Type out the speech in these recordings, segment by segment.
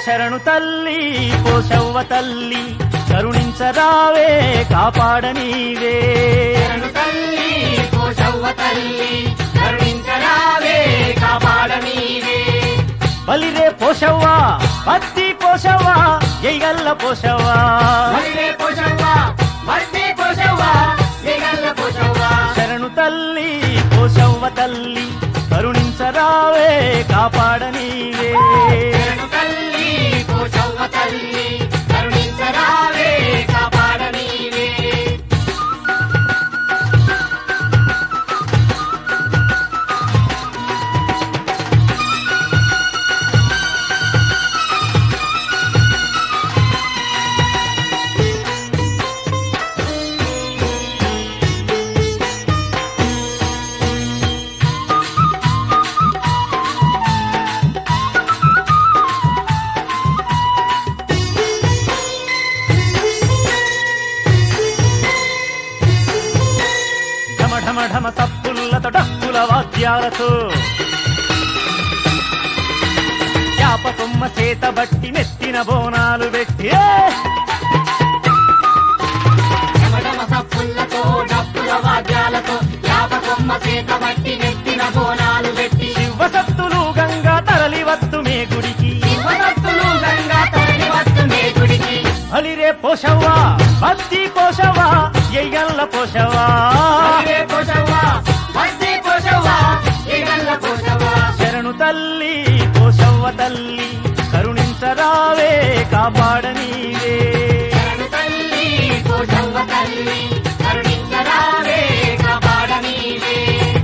శరణు తల్లి పోషవ్వ తల్లి కరుణించరావే కాపాడనీవే శరణు తల్లి పోషవ్వ తల్లి కరుణించరావే కాపాడ నీవే బలిరే పోషవ్వ పత్తి పోషవ్వ ఎయ్యల్ల పోషవ్వ మల్లె పోషవ్వ మట్టి పోషవ్వ మిగల్ల పోషవ్వ శరణు తల్లి పోషవ్వ తల్లి కరుణించరావే కాపాడనీవే శరణు తల్లి పోషవ్వ తల్లి కరుణించరావే కాపాడ నీవే ఢమ ఢమ ఢమ తప్పులతో డప్పుల వాద్యాలతో చాప కొమ్మ చేత బట్టి నెత్తిన బోనాలు పెట్టి ఏ! యమడమ సప్పులతో డప్పుల వాద్యాలతో యాపకొమ్మ చేత బట్టి నెత్తిన బోనాలు పెట్టి శివసత్తులు గంగా తరలివత్తు మే గుడికి శివసత్తులు గంగా తరలి వస్తుంది గుడికి అలిరే పోషవ్వా భక్తి పోషవా ఎయ్యల్ల పోషవా మల్లె పోషవ్వ మట్టి పోషవ్వ మిగల్ల పోషవ్వ శరణు తల్లి పోషవ్వ తల్లి కరుణించరావే కాపాడనీవే శరణు తల్లి పోషవ్వ తల్లి కరుణించరావే కాపాడ నీవే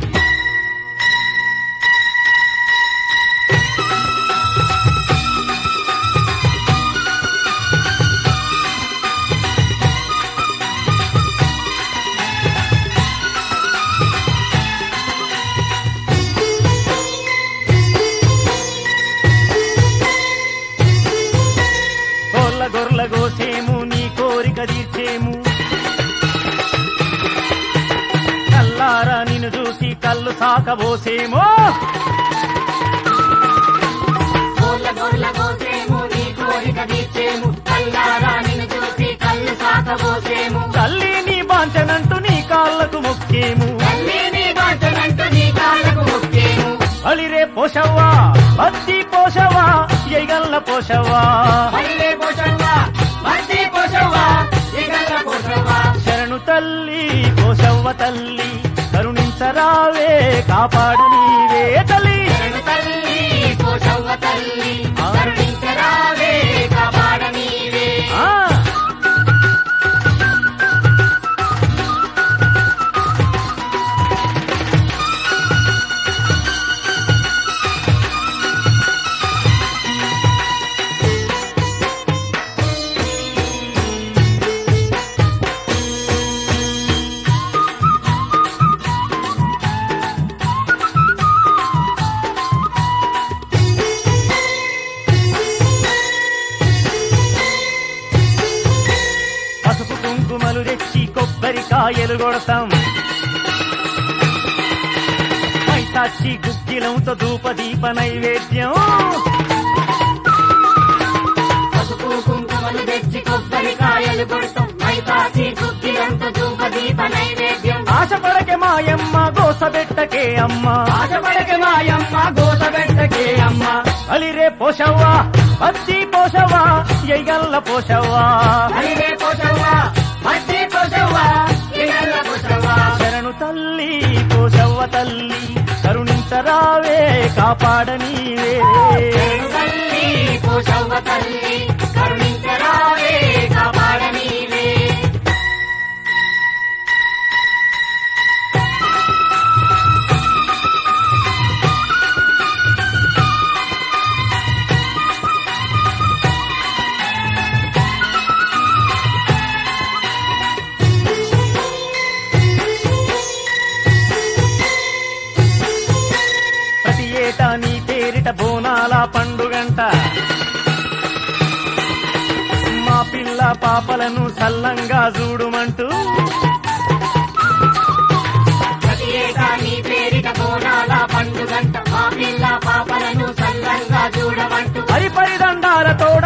కోళ్ళ గొర్ల గోసేము నీ కోరిక తీర్చేము కల్లారా నిన్ను చూసి కళ్ళు సాకబోసేమో గోర్ల గోర్ల కోసేము నీ కోరిక తీర్చేము కల్లారా నిన్ను చూసి కళ్ళు సాకబోసేము తల్లి నీ బాంచనంటూ నీ కాళ్ళకు మొక్కేము తల్లి నీ బాటనంటూ నీ కాళ్ళకు మొక్కేము అలిరే పోషవ్వా భక్తి పోషవా ఎగల్ల పోషవా మల్లె పోషవ్వ మట్టి పోషవ్వ మిగల్ల పోషవ్వ శరణు తల్లి పోషవ్వ తల్లి కరుణించరావే కాపాడనీవే తల్లి శరణు తల్లి పోషవ్వ తల్లి కరుణించరావే కాపాడ నీవే ఆ పసుపు కుంకుమలు తెచ్చి కొబ్బరికాయలు కొడతాం మైసాచి గుగ్గిలంతో ధూప దీప నైవేద్యం పసుపు కుంకుమలు తెచ్చి కొబ్బరికాయలు కొడతాం మైసాచి కుక్కిలంత ధూప దీప నైవేద్యం ఆశపడకే మాయమ్మ గోసబెట్టకే అమ్మ ఆశపడక మాయమ్మ గోసబెట్టకే అమ్మ అలిరే పోషవ్వా భక్తి పోషవా ఎగల్ల పోషవా హరివే పోషవ్వ మట్టి పోషవ్వ ఇగల్ల పోషవ్వ శరణు తల్లి పోషవ్వ తల్లి కరుణించరావే కాపాడనీవే శరణు తల్లి పోషవ్వ తల్లి కరుణించరావే కాపాడ నీవే ప్రతి ఏటా నీ పేరిట బోనాల పండుగంట మా పిల్ల పాపలను సల్లంగా చూడుమంటూ ప్రతి ఏటా నీ పేరిట బోనాల పండుగంట మా పిల్ల పాపలను సల్లంగా చూడమంటూ హరిపరిదండాలతో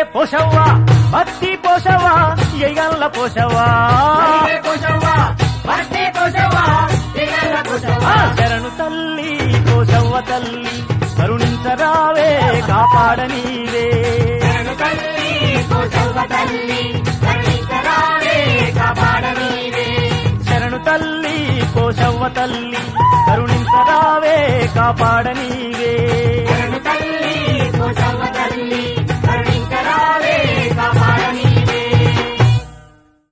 పోషవ్వ భక్తి పోషవ్వ ఎగల్ల పోషవ్వా మల్లె పోషవ్వ భక్తి పోషవ్వ దిగల పోషవ్వ ఆ శరణు తల్లి పోషవ్వ తల్లి కరుణించరావే కాపాడనీవే శరణు తల్లి పోషవ్వ తల్లి కరుణించరావే కాపాడనీవే శరణు తల్లి పోషవ్వ తల్లి కరుణించరావే కాపాడనీవే